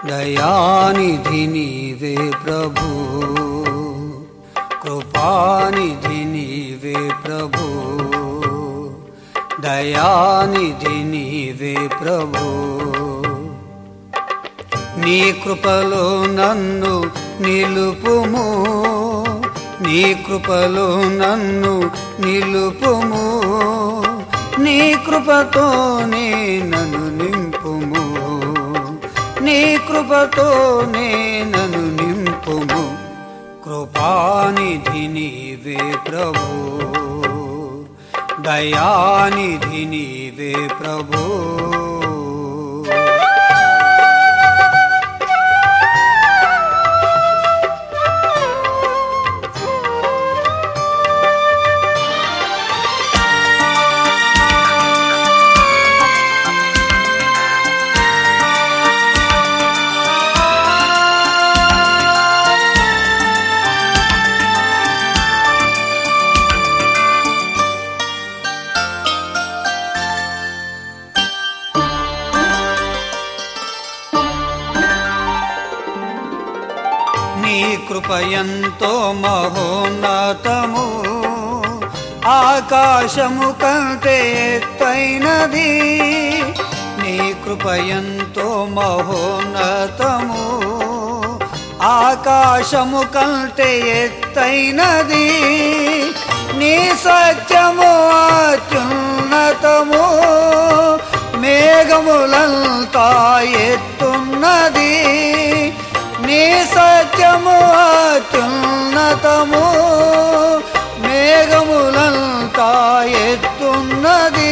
దయానిధి నీవే ప్రభు కృపానిధి నీవే ప్రభు దయానిధి నీవే ప్రభు నీ కృపలో నన్ను నిలుపుము నీ కృపలో నన్ను నిలుపుము నీ కృపతోనే నన్ను నింపుము నీ కృపతోనే నన్ను నింపుము కృపానిధి నీవే ప్రభు దయానిధి నీవే ప్రభు నీ కృప ఎంతో మహోన్నతము ఆకాశము కంటే ఎత్తైనది నీ కృప ఎంతో మహోన్నతము ఆకాశము కంటే ఎత్తైనది నీ సత్యము అత్యున్నతము మేఘములంతా ఎత్తున్నది నీ సత్యము అత్యున్నతము మేఘములంతా ఎత్తున్నది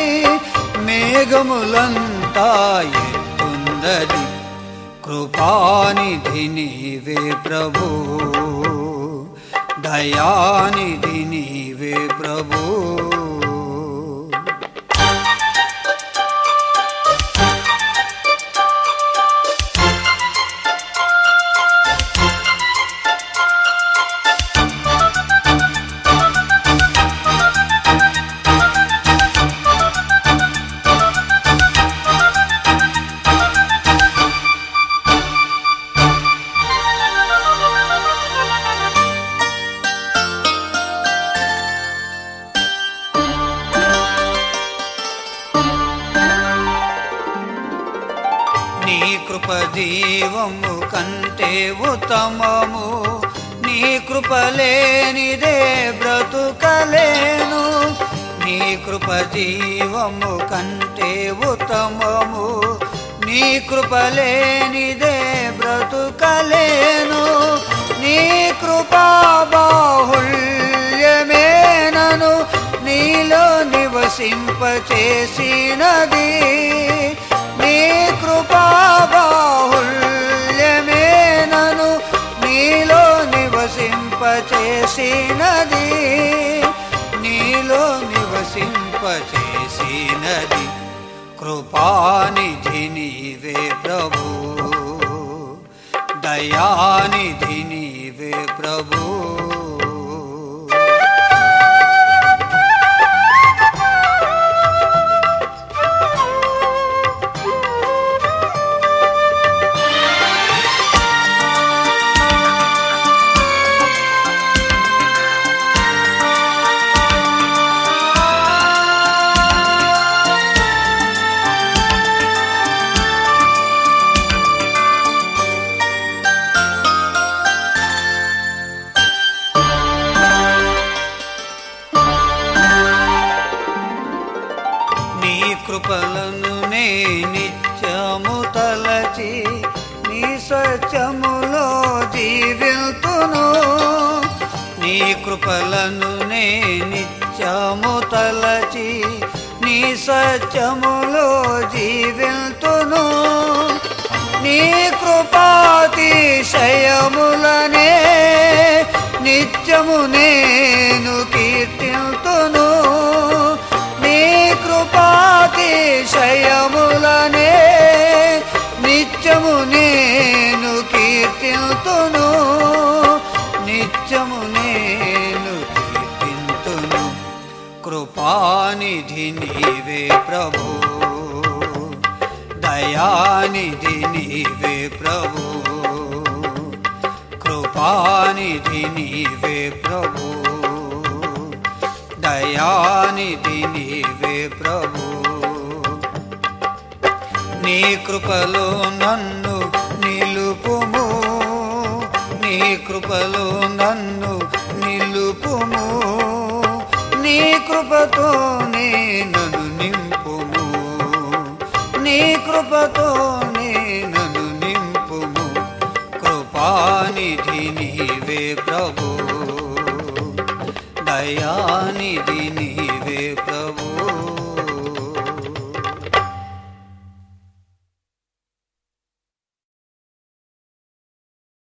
మేఘములంతా ఎత్తున్నది కృపానిధి నీవే ప్రభు దయానిధి నీవే ప్రభు నీ కృప జీవము కంటే ఉత్తమము నీ కృప లేనిదే బ్రతుకలేను నీ కృప జీవము కంటే ఉత్తమము నీ కృప లేనిదే బ్రతుకలేను నీ కృపా బాహుళ్యమే నను నీలో నివసింపచేసినది నీ కృపా బాహుళ్యమే నను నీలో నివసింపచేసినది నీలో నివసింపచేసినది కృపానిధి నీవే ప్రభు దయానిధి నీవే ప్రభు నీ కృపలను నే నిత్యము తలచి నీ సత్యములో జీవిల్తును నీ కృపలను నే నిత్యము తలచి నీ సత్యములో జీవిల్తును నీ కృపాతిశయములనే నిత్యము నేను కీర్తిల్తును నీ కృపాతిశయములనే నిత్యము నేను కీర్తిల్తును నిత్యము నేను కీర్తింతును కృపానిధి నీవే ప్రభు దయా దయానిధి నీవే ప్రభు కృపానిధి నీవే ప్రభు దయానిధి నీవే ప్రభు నీ కృపలో నన్ను నిలుపుము నీ కృపలో నన్ను నిలుపుము నీ కృపతోనే నన్ను నింపుము నీ కృపతోనే నన్ను నింపుము కృపానిధి నీవే ప్రభు దయానిధి నీ